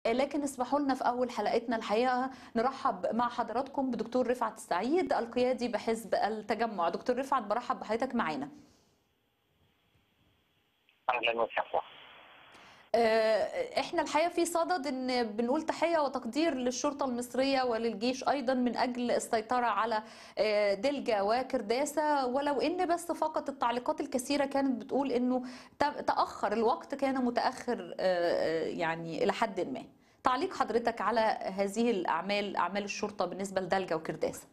لكن اسمحوا لنا في اول حلقتنا الحقيقه نرحب مع حضراتكم بدكتور رفعت السعيد القيادي بحزب التجمع دكتور رفعت برحب بحضرتك معانا اهلا وسهلا احنا الحقيقه في صدد ان بنقول تحيه وتقدير للشرطه المصريه وللجيش ايضا من اجل السيطره على دلجا وكرداسه ولو ان بس فقط التعليقات الكثيره كانت بتقول انه تاخر الوقت كان متاخر يعني الى حد ما تعليق حضرتك على هذه الاعمال اعمال الشرطه بالنسبه لدلجا وكرداسه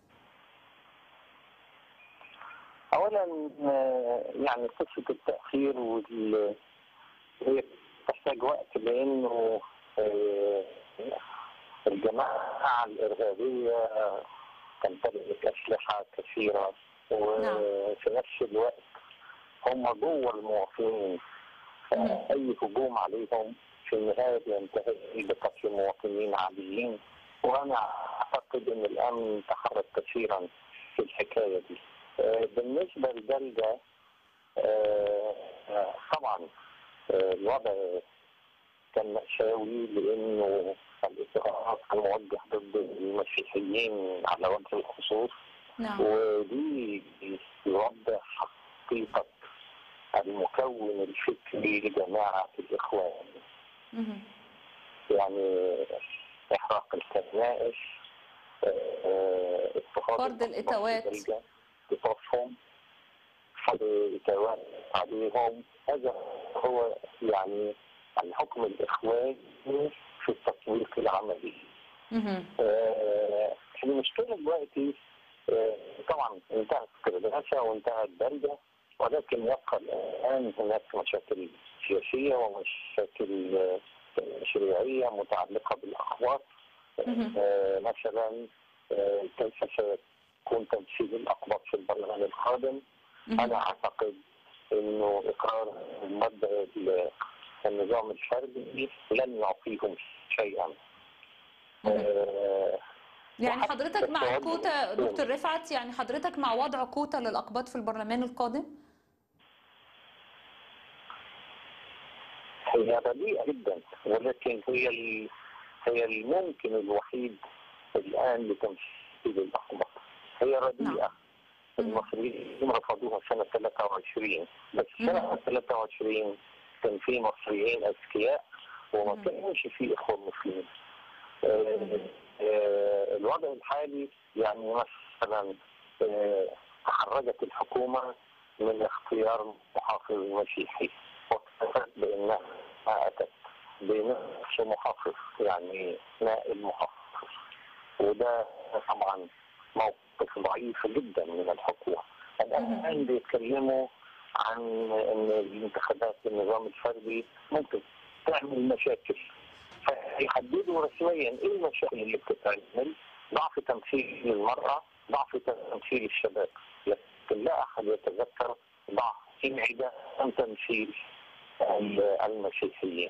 اولا يعني قصه التاخير وال هي تحتاج وقت لانه الجماعه الارهابيه تمتلك اسلحه كثيره وفي نفس الوقت هم جوه المواطنين اي هجوم عليهم في النهايه ينتهي بقتل مواطنين عاديين وانا اعتقد ان الامن تحرك كثيرا في الحكايه دي بالنسبه لدلجا طبعا الوضع كان مأساوي لأنه الاضطهاد كان موجه ضد المسيحيين على وجه الخصوص نعم. ودي يوضح حقيقة المكون الفكري لجماعة الإخوان مهم. يعني إحراق الكنائس اضطهاد فرض الإتاوات. اضطهادهم فرض الإتاوات عليهم هذا هو يعني الحكم الإخواني في التطبيق العملي مهم. آه، المشكلة دلوقتي آه، طبعا انتهت كرداسة وانتهت بلدة ولكن يبقى الآن هناك مشاكل سياسية ومشاكل آه، تشريعية متعلقة بالأخبار مهم. آه، مثلا آه، كيف سيكون تمثيل الأقباط في البرلمان القادم مهم. أنا أعتقد إنه إقرار مبدأ ال- النظام الفردي لن يعطيهم شيئا مهم. آه، يعني وحتى حضرتك مع التوجه كوتا الإسلامي. دكتور رفعت يعني حضرتك مع وضع كوتا للأقباط في البرلمان القادم؟ هي رديئة جدا ولكن هي ال... هي الممكن الوحيد الآن لتمثيل الأقباط هي رديئة المصريين رفضوها سنة 23 بس سنة 23 كان في مصريين أذكياء وما مم. كانش في إخوة مسلمين آه، آه، الوضع الحالي يعني مثلا آه، تحرجت الحكومة من اختيار محافظ مسيحي واكتفت بأنها أتت بنفس محافظ يعني نائب محافظ وده طبعا موقف ضعيف جدا من الحكومة الآن بيتكلموا عن أن الانتخابات بالنظام الفردي ممكن تعمل مشاكل فيحددوا رسميا ايه المشاكل اللي بتتعمل ضعف تمثيل المرأة ضعف تمثيل الشباب لكن لا أحد يتذكر ضعف انعدام تمثيل ال- المسيحيين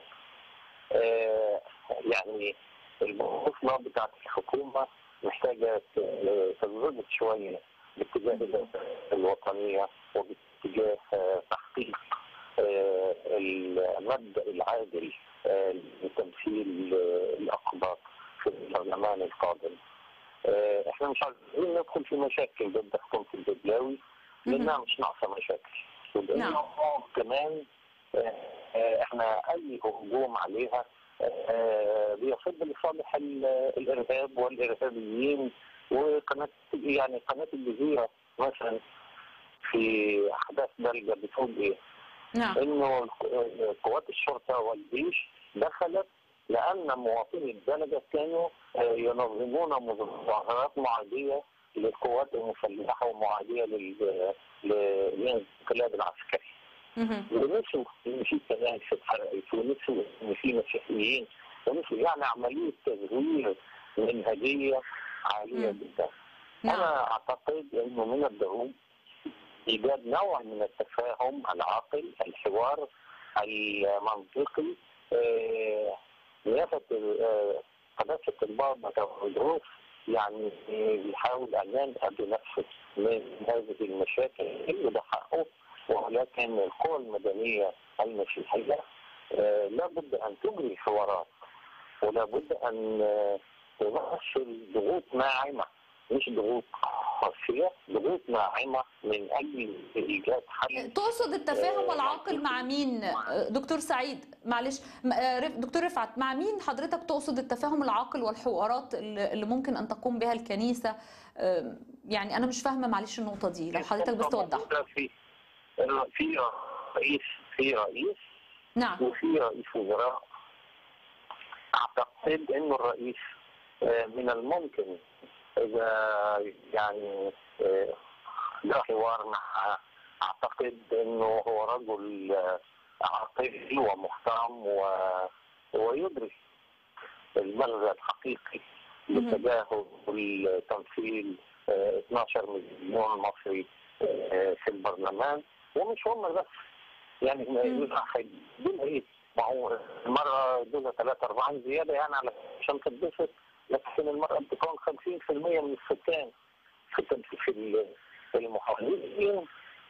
آه، يعني البوصلة بتاعت الحكومة محتاجة ت- تنضبط شوية باتجاه الوطنية وباتجاه آه، تحقيق آه، المبدأ العادل آه، لتمثيل آه، الأقباط في البرلمان القادم. آه، احنا مش عايزين ندخل في مشاكل ضد حكومة البدلاوي لأنها مش ناقصة مشاكل. ولأنه نعم. كمان آه، آه، احنا أي هجوم عليها آه، بيصب لصالح ال- الإرهاب والإرهابيين وقناة يعني قناة الجزيرة مثلا في أحداث بلجة بتقول إيه؟ نعم انه قوات الشرطه والجيش دخلت لان مواطني البلد كانوا آه، ينظمون مظاهرات معاديه للقوات المسلحه ومعاديه لل- للانقلاب العسكري. مهم. ونسوا ان في كنائس اتحرقت ونسوا ان في مسيحيين ونسوا يعني عمليه تزوير منهجيه عاليه مم. جدا. نعم انا اعتقد انه من الضروري ايجاد نوع من التفاهم العاقل الحوار المنطقي آه، نيافه آه، قداسه البابا تودروس يعني آه، بيحاول ان ينهى بنفسه من هذه المشاكل وده حقه ولكن القوى المدنيه المسيحيه آه، لابد ان تجري حوارات ولا بد ان آه، تمثل ضغوط ناعمه مش ضغوط قاسيه ضغوط ناعمه من اجل ايجاد حل تقصد التفاهم العاقل مع مين دكتور سعيد معلش م- آه، رف- دكتور رفعت مع مين حضرتك تقصد التفاهم العاقل والحوارات اللي اللي ممكن ان تقوم بها الكنيسه آه، يعني انا مش فاهمه معلش النقطه دي لو حضرتك بس توضح موجودة في في رئيس في رئيس نعم وفي رئيس وزراء اعتقد انه الرئيس آه، من الممكن اذا يعني آه، له حوار مع اعتقد انه هو رجل آه، عاقل ومحترم و- ويدرك المغزى الحقيقي مهم. لتجاهل تمثيل آه، 12 مليون مصري آه، في البرلمان ومش هم بس يعني مم. واحد دول ايه ما هو المرة دول ثلاثة أربعة زيادة يعني على عشان تتبسط لكن المرأة بتكون 50% من السكان في التم- في ال- في المحافظين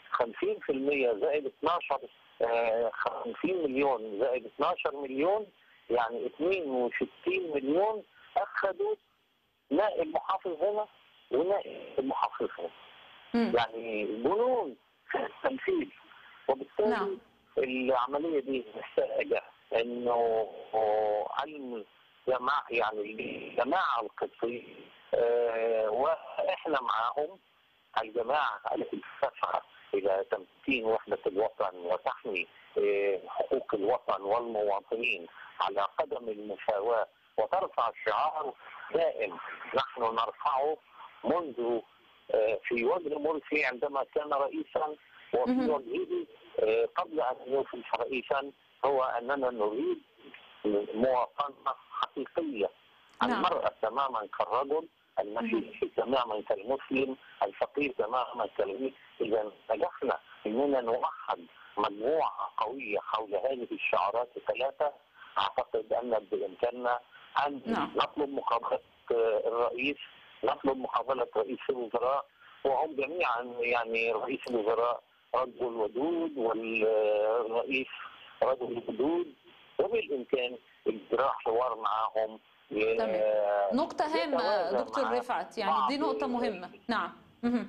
50% زائد 12 آه، 50 مليون زائد 12 مليون يعني 62 مليون أخذوا نائب محافظ هنا ونائب محافظ هنا مم. يعني جنون في التمثيل وبالتالي نعم. العمليه دي محتاجه انه علم جماعه يعني الجماعه القبطيه آه، واحنا معاهم الجماعه التي تسعى الى تمكين وحده الوطن وتحمي آه، حقوق الوطن والمواطنين على قدم المساواه وترفع شعار دائم نحن نرفعه منذ آه، في وجه مرسي عندما كان رئيسا وفي مهم. وجهه آه، قبل ان يصبح رئيسا هو اننا نريد مواطنه حقيقيه نعم. المراه تماما كالرجل المسيحي تماما كالمسلم الفقير تماما كالغني اذا نجحنا اننا نوحد مجموعه قويه حول هذه الشعارات الثلاثه اعتقد ان بامكاننا ان نعم. نطلب مقابله آه، الرئيس نطلب مقابله رئيس الوزراء وهم جميعا يعني رئيس الوزراء رجل ودود والرئيس رجل ودود وبالامكان اجراء حوار معهم ي- تمام. نقطة هامة يتوازن دكتور مع رفعت يعني بعض دي نقطة مهمة نعم مهم.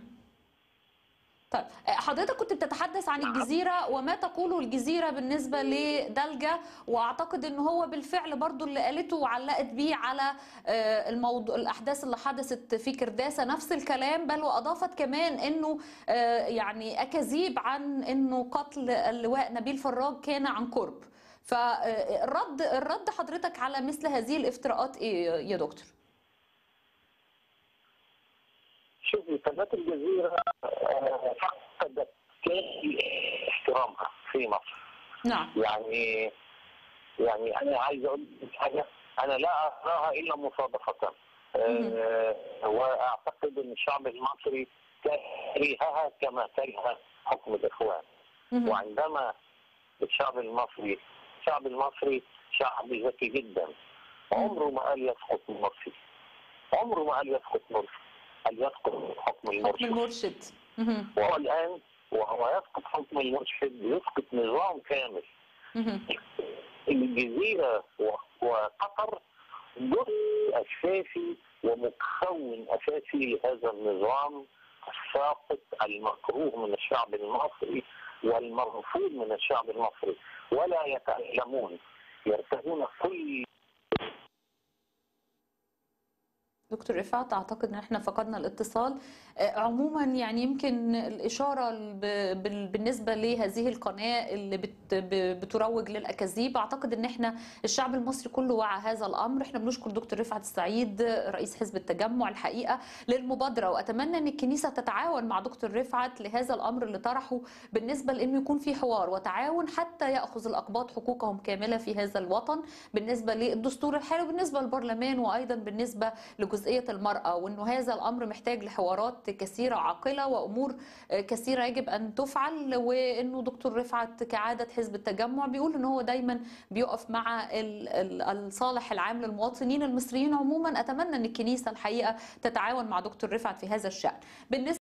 طيب حضرتك كنت بتتحدث عن نعم. الجزيرة وما تقوله الجزيرة بالنسبة لدلجة وأعتقد أنه هو بالفعل برضو اللي قالته وعلقت بيه على آه، الموضوع الأحداث اللي حدثت في كرداسة نفس الكلام بل وأضافت كمان أنه آه، يعني أكاذيب عن أنه قتل اللواء نبيل فراج كان عن قرب فالرد الرد حضرتك على مثل هذه الافتراءات ايه يا دكتور؟ شوفي قناة الجزيرة آه، فقدت كامل احترامها في مصر نعم يعني يعني أنا عايز أقول لك حاجة أنا لا أراها إلا مصادفة آه، وأعتقد أن الشعب المصري كرهها كما كره حكم الإخوان مهم. وعندما الشعب المصري الشعب المصري شعب ذكي جدا عمره ما قال يسقط مرسي عمره ما قال يسقط مرسي قال يسقط حكم حكم المرشد المرشد مهم. وهو الان وهو يسقط حكم المرشد يسقط نظام كامل مهم. الجزيره و- وقطر جزء اساسي ومكون اساسي لهذا النظام الساقط المكروه من الشعب المصري والمرفوض من الشعب المصري ولا يتألمون يرتهون كل دكتور رفعت اعتقد ان احنا فقدنا الاتصال آه، عموما يعني يمكن الاشاره ب- بال- بالنسبه لهذه القناه اللي بت- ب- بتروج للاكاذيب اعتقد ان احنا الشعب المصري كله وعى هذا الامر احنا بنشكر دكتور رفعت السعيد رئيس حزب التجمع الحقيقه للمبادره واتمنى ان الكنيسه تتعاون مع دكتور رفعت لهذا الامر اللي طرحه بالنسبه لانه يكون في حوار وتعاون حتى ياخذ الاقباط حقوقهم كامله في هذا الوطن بالنسبه للدستور الحالي وبالنسبه للبرلمان وايضا بالنسبه لجزئيه المراه وانه هذا الامر محتاج لحوارات كثيره عاقله وامور كثيره يجب ان تفعل وانه دكتور رفعت كعاده حزب التجمع بيقول ان هو دايما بيقف مع ال- ال- الصالح العام للمواطنين المصريين عموما اتمنى ان الكنيسه الحقيقه تتعاون مع دكتور رفعت في هذا الشان بالنسبه